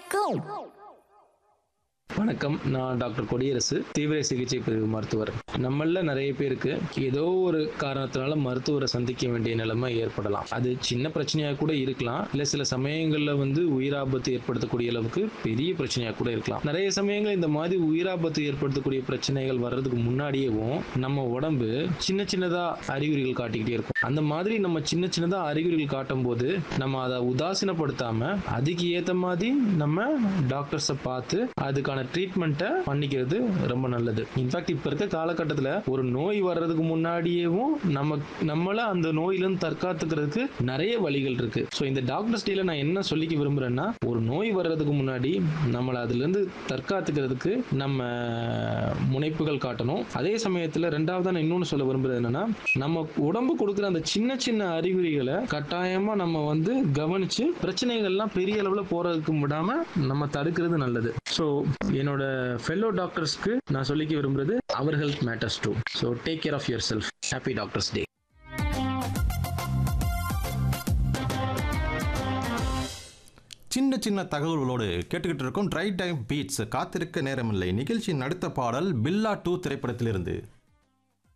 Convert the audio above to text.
go. வணக்கம் நான் doctor கொடியரசு தீவிர சிகிச்சை பிரிவு மருத்துவர் நம்மள நிறைய பேருக்கு ஏதோ ஒரு காரணத்தினால மருத்துவரை சந்திக்க வேண்டிய நிலைமை ஏற்படலாம் அது சின்ன பிரச்சனையா கூட இருக்கலாம் இல்ல சில சமயங்கள்ல வந்து உயிராபத்து ஏற்படுத்தக்கூடிய அளவுக்கு பெரிய பிரச்சனையா கூட இருக்கலாம் நிறைய சமயங்கள் இந்த மாதிரி உயிராபத்து ஏற்படுத்தக்கூடிய பிரச்சனைகள் வர்றதுக்கு முன்னாடியேவும் நம்ம உடம்பு சின்ன சின்னதா அறிகுறிகள் காட்டிக்கிட்டே இருக்கும் அந்த மாதிரி நம்ம சின்ன சின்னதா அறிகுறிகள் காட்டும் போது நம்ம அதை உதாசீனப்படுத்தாம அதுக்கு ஏத்த மாதிரி நம்ம டாக்டர்ஸை பார்த்து அதுக்கான ட்ரீட்மெண்ட்டை பண்ணிக்கிறது ரொம்ப நல்லது இன்ஃபேக்ட் இப்போ இருக்க காலகட்டத்தில் ஒரு நோய் வர்றதுக்கு முன்னாடியேவும் நம்ம நம்மள அந்த நோயிலிருந்து தற்காத்துக்கிறதுக்கு நிறைய வழிகள் இருக்கு ஸோ இந்த டாக்டர்ஸ் டேல நான் என்ன சொல்லிக்க விரும்புறேன்னா ஒரு நோய் வர்றதுக்கு முன்னாடி நம்மளை அதுலேருந்து தற்காத்துக்கிறதுக்கு நம்ம முனைப்புகள் காட்டணும் அதே சமயத்தில் ரெண்டாவதா நான் இன்னொன்று சொல்ல விரும்புறது என்னன்னா நம்ம உடம்பு கொடுக்குற அந்த சின்ன சின்ன அறிகுறிகளை கட்டாயமா நம்ம வந்து கவனிச்சு பிரச்சனைகள்லாம் பெரிய அளவில் போறதுக்கு விடாம நம்ம தடுக்கிறது நல்லது ஸோ என்னோட ஃபெல்லோ டாக்டர்ஸ்க்கு நான் சொல்லிக்க விரும்புறது அவர் health matters too so take care of yourself happy doctors day சின்ன சின்ன தகவல்களோடு கேட்டுக்கிட்டு இருக்கோம் ட்ரை டைம் பீட்ஸ் காத்திருக்க நேரமில்லை நிகழ்ச்சியின் அடுத்த பாடல் பில்லா டூ திரைப்படத்திலிருந்து